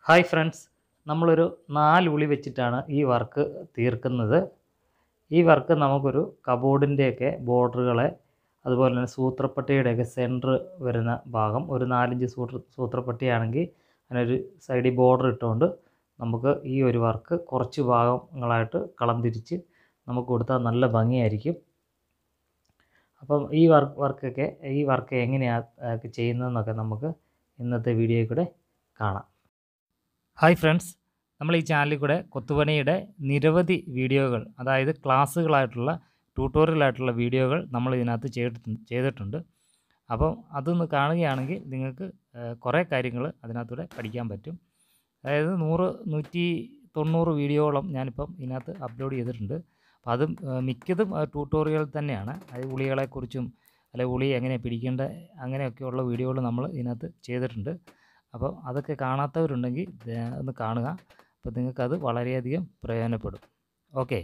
Hi friends നമ്മളൊരു നാല് ഉളി വെച്ചിട്ടാണ് ഈ വർക്ക് തീർക്കുന്നത് ഈ വർക്ക് നമുക്കൊരു കബോർഡിൻ്റെയൊക്കെ ബോർഡറുകളെ അതുപോലെ തന്നെ സൂത്രപ്പട്ടിയുടെയൊക്കെ സെൻറ്റർ വരുന്ന ഭാഗം ഒരു നാലഞ്ച് സൂത്ര സൂത്രപ്പട്ടിയാണെങ്കിൽ അതിനൊരു സൈഡിൽ ബോർഡർ ഇട്ടുകൊണ്ട് നമുക്ക് ഈ ഒരു വർക്ക് കുറച്ച് ഭാഗങ്ങളായിട്ട് കളം തിരിച്ച് നമുക്ക് കൊടുത്താൽ നല്ല ഭംഗിയായിരിക്കും അപ്പം ഈ വർക്ക് വർക്കൊക്കെ ഈ വർക്ക് എങ്ങനെയാണ് ചെയ്യുന്നതെന്നൊക്കെ നമുക്ക് ഇന്നത്തെ വീഡിയോയിൽ കൂടെ കാണാം ഹായ് ഫ്രണ്ട്സ് നമ്മൾ ഈ ചാനലിൽ കൂടെ കൊത്തുപണിയുടെ നിരവധി വീഡിയോകൾ അതായത് ക്ലാസ്സുകളായിട്ടുള്ള ട്യൂട്ടോറിയലായിട്ടുള്ള വീഡിയോകൾ നമ്മൾ ഇതിനകത്ത് ചെയ്തിട്ടുണ്ട് ചെയ്തിട്ടുണ്ട് അപ്പം അതൊന്ന് കാണുകയാണെങ്കിൽ നിങ്ങൾക്ക് കുറേ കാര്യങ്ങൾ അതിനകത്തൂടെ പഠിക്കാൻ പറ്റും അതായത് നൂറ് നൂറ്റി തൊണ്ണൂറ് വീഡിയോയോളം ഞാനിപ്പം ഇതിനകത്ത് അപ്ലോഡ് ചെയ്തിട്ടുണ്ട് അപ്പോൾ അതും മിക്കതും ട്യൂട്ടോറിയൽ തന്നെയാണ് അത് ഉളികളെക്കുറിച്ചും അല്ലെങ്കിൽ ഉളി എങ്ങനെ പിടിക്കേണ്ട അങ്ങനെയൊക്കെയുള്ള വീഡിയോകൾ നമ്മൾ ഇതിനകത്ത് ചെയ്തിട്ടുണ്ട് അപ്പോൾ അതൊക്കെ കാണാത്തവരുണ്ടെങ്കിൽ ഒന്ന് കാണുക അപ്പോൾ നിങ്ങൾക്കത് വളരെയധികം പ്രയോജനപ്പെടും ഓക്കെ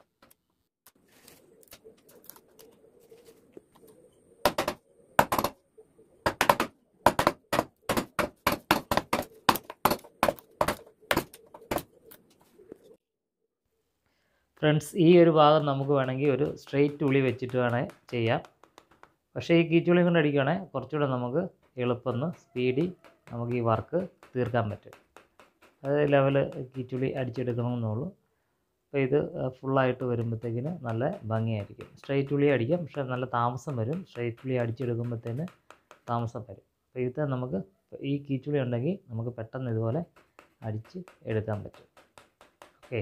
ഫ്രണ്ട്സ് ഈ ഒരു ഭാഗം നമുക്ക് വേണമെങ്കിൽ ഒരു സ്ട്രെയിറ്റ് ഉളി വെച്ചിട്ട് വേണേൽ ചെയ്യാം പക്ഷേ ഈ കീച്ചുളി കൊണ്ട് അടിക്കുകയാണെങ്കിൽ കുറച്ചുകൂടെ നമുക്ക് എളുപ്പം സ്പീഡിൽ നമുക്ക് ഈ വർക്ക് തീർക്കാൻ പറ്റും അത് ലെവൽ കീച്ചുളി അടിച്ചെടുക്കണമെന്നുള്ളൂ അപ്പോൾ ഇത് ഫുള്ളായിട്ട് വരുമ്പോഴത്തേക്കിന് നല്ല ഭംഗിയായിരിക്കും സ്ട്രെയിറ്റ് ഉളി അടിക്കാം പക്ഷേ നല്ല താമസം വരും സ്ട്രെയിറ്റ് ഉളി അടിച്ചെടുക്കുമ്പോഴത്തേന് താമസം വരും അപ്പോൾ ഇത് നമുക്ക് ഈ കീച്ചുളി ഉണ്ടെങ്കിൽ നമുക്ക് പെട്ടെന്ന് ഇതുപോലെ അടിച്ച് എടുക്കാൻ പറ്റും ഓക്കെ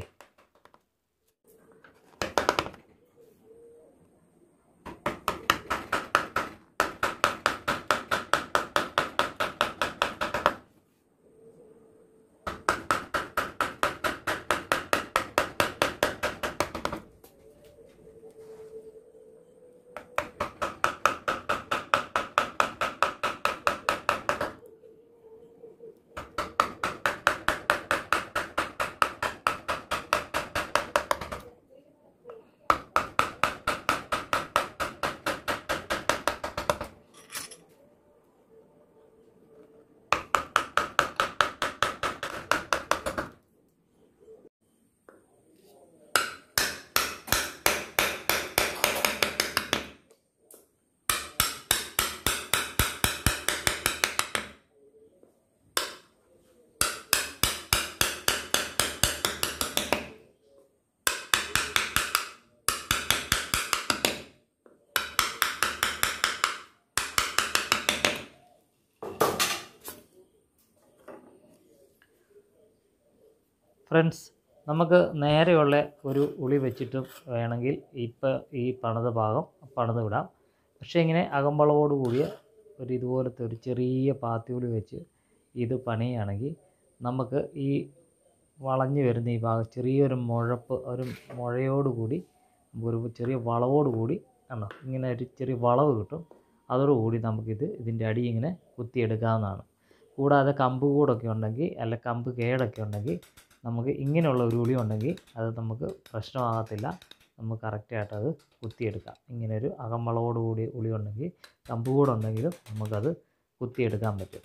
ഫ്രണ്ട്സ് നമുക്ക് നേരെയുള്ള ഒരു ഉളി വെച്ചിട്ട് വേണമെങ്കിൽ ഇപ്പോൾ ഈ പണിത ഭാഗം പണിത് വിടാം പക്ഷേ ഇങ്ങനെ അകമ്പളവോട് കൂടിയ ഒരു ഇതുപോലത്തെ ഒരു ചെറിയ പാത്തിയുളി വെച്ച് ഇത് പണിയുകയാണെങ്കിൽ നമുക്ക് ഈ വളഞ്ഞു വരുന്ന ഈ ഭാഗം ചെറിയൊരു മുഴപ്പ് ഒരു മുഴയോട് കൂടി ഒരു ചെറിയ വളവോട് കൂടി കണ്ടോ ഇങ്ങനെ ഒരു ചെറിയ വളവ് കിട്ടും അതോടുകൂടി നമുക്കിത് ഇതിൻ്റെ അടി ഇങ്ങനെ കുത്തിയെടുക്കാവുന്നതാണ് കൂടാതെ കമ്പ് കൂടൊക്കെ ഉണ്ടെങ്കിൽ അല്ല കമ്പ് കേടൊക്കെ ഉണ്ടെങ്കിൽ നമുക്ക് ഇങ്ങനെയുള്ള ഒരു ഉളി ഉണ്ടെങ്കിൽ അത് നമുക്ക് പ്രശ്നമാകത്തില്ല നമുക്ക് കറക്റ്റായിട്ട് അത് കുത്തിയെടുക്കാം ഇങ്ങനെ ഒരു അകമ്പളവോട് കൂടി ഉളി ഉണ്ടെങ്കിൽ കമ്പ് കൂടുണ്ടെങ്കിലും നമുക്കത് കുത്തിയെടുക്കാൻ പറ്റും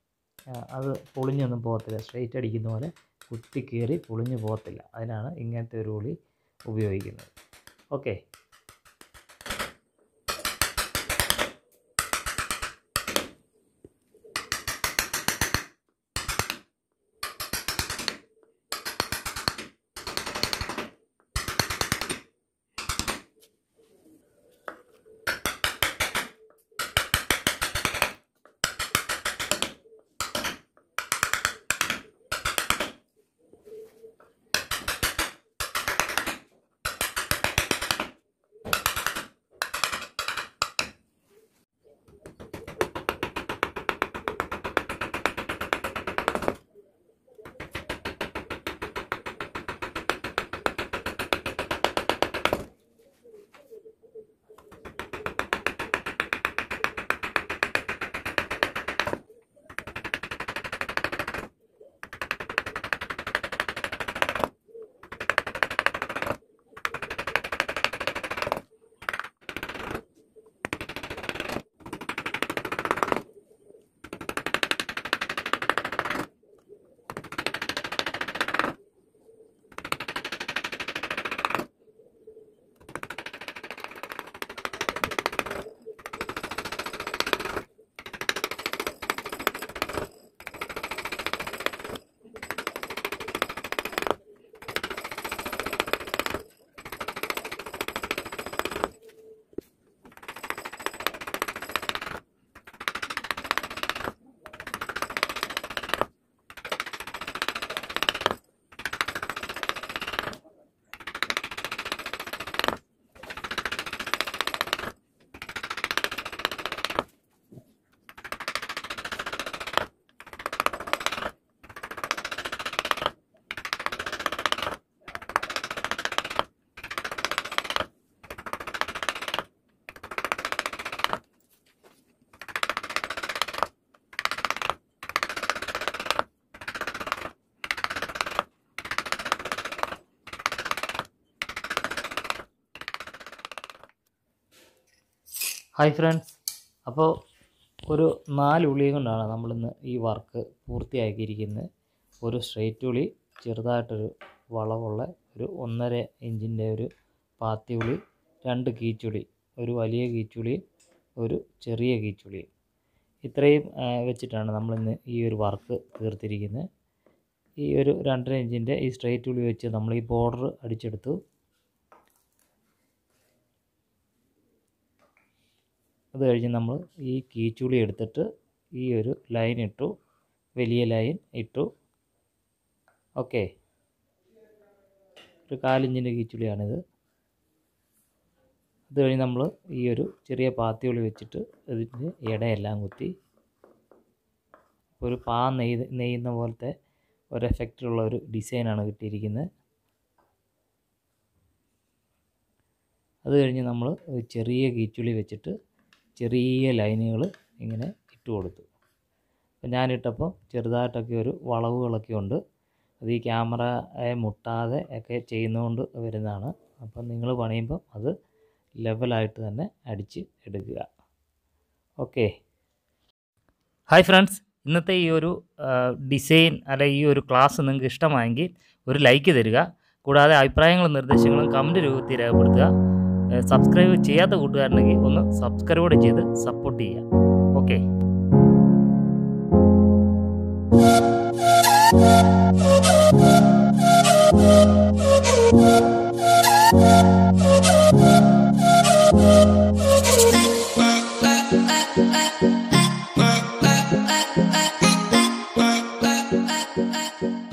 അത് പൊളിഞ്ഞൊന്നും പോകത്തില്ല സ്ട്രെയിറ്റ് അടിക്കുന്ന പോലെ കുത്തി കയറി പൊളിഞ്ഞു പോകത്തില്ല അതിനാണ് ഇങ്ങനത്തെ ഒരു ഉളി ഉപയോഗിക്കുന്നത് ഓക്കെ ഹായ് ഫ്രണ്ട്സ് അപ്പോൾ ഒരു നാല് ഉളി കൊണ്ടാണ് നമ്മളിന്ന് ഈ വർക്ക് പൂർത്തിയാക്കിയിരിക്കുന്നത് ഒരു സ്ട്രെയിറ്റ് ഉളി ചെറുതായിട്ടൊരു വളവുള്ള ഒരു ഒന്നര ഇഞ്ചിൻ്റെ ഒരു പാത്തി ഉളി രണ്ട് കീച്ചുളി ഒരു വലിയ കീച്ചുളി ഒരു ചെറിയ കീച്ചുളി ഇത്രയും ആ, വെച്ചിട്ടാണ് നമ്മളിന്ന് ഈ ഒരു വർക്ക് തീർത്തിരിക്കുന്നത് ഈ ഒരു രണ്ടര ഇഞ്ചിൻ്റെ ഈ സ്ട്രെയിറ്റ് ഉളി വെച്ച് നമ്മൾ ഈ ബോർഡർ അടിച്ചെടുത്തു അത് കഴിഞ്ഞ് നമ്മൾ ഈ കീച്ചുളി എടുത്തിട്ട് ഈ ഒരു ലൈൻ ഇട്ടു വലിയ ലൈൻ ഇട്ടു ഓക്കെ ഒരു കാലിഞ്ചിൻ്റെ കീച്ചുളിയാണിത് അത് കഴിഞ്ഞ് നമ്മൾ ഈ ഒരു ചെറിയ പാത്തിയുള്ളി വെച്ചിട്ട് ഇതിൻ്റെ ഇടയെല്ലാം കുത്തി ഒരു പാ നെയ്ത് നെയ്യുന്ന പോലത്തെ ഒരു എഫക്റ്റിലുള്ള ഒരു ഡിസൈനാണ് കിട്ടിയിരിക്കുന്നത് അത് കഴിഞ്ഞ് നമ്മൾ ഒരു ചെറിയ കീച്ചുളി വെച്ചിട്ട് ചെറിയ ലൈനുകൾ ഇങ്ങനെ ഇട്ട് കൊടുത്തു അപ്പം ഞാനിട്ടപ്പോൾ ചെറുതായിട്ടൊക്കെ ഒരു വളവുകളൊക്കെ ഉണ്ട് അത് ഈ ക്യാമറയെ മുട്ടാതെ ഒക്കെ ചെയ്യുന്നതുകൊണ്ട് വരുന്നതാണ് അപ്പം നിങ്ങൾ പണിയുമ്പം അത് ലെവലായിട്ട് തന്നെ അടിച്ച് എടുക്കുക ഓക്കെ ഹായ് ഫ്രണ്ട്സ് ഇന്നത്തെ ഈ ഒരു ഡിസൈൻ അല്ലെ ഈ ഒരു ക്ലാസ് നിങ്ങൾക്ക് ഇഷ്ടമായെങ്കിൽ ഒരു ലൈക്ക് തരിക കൂടാതെ അഭിപ്രായങ്ങളും നിർദ്ദേശങ്ങളും കമൻറ്റ് രൂപത്തിൽ രേഖപ്പെടുത്തുക സബ്സ്ക്രൈബ് ചെയ്യാത്ത കൂട്ടുകാരുണ്ടെങ്കിൽ ഒന്ന് സബ്സ്ക്രൈബ് കൂടെ ചെയ്ത് സപ്പോർട്ട് ചെയ്യുക ഓക്കെ Thank you.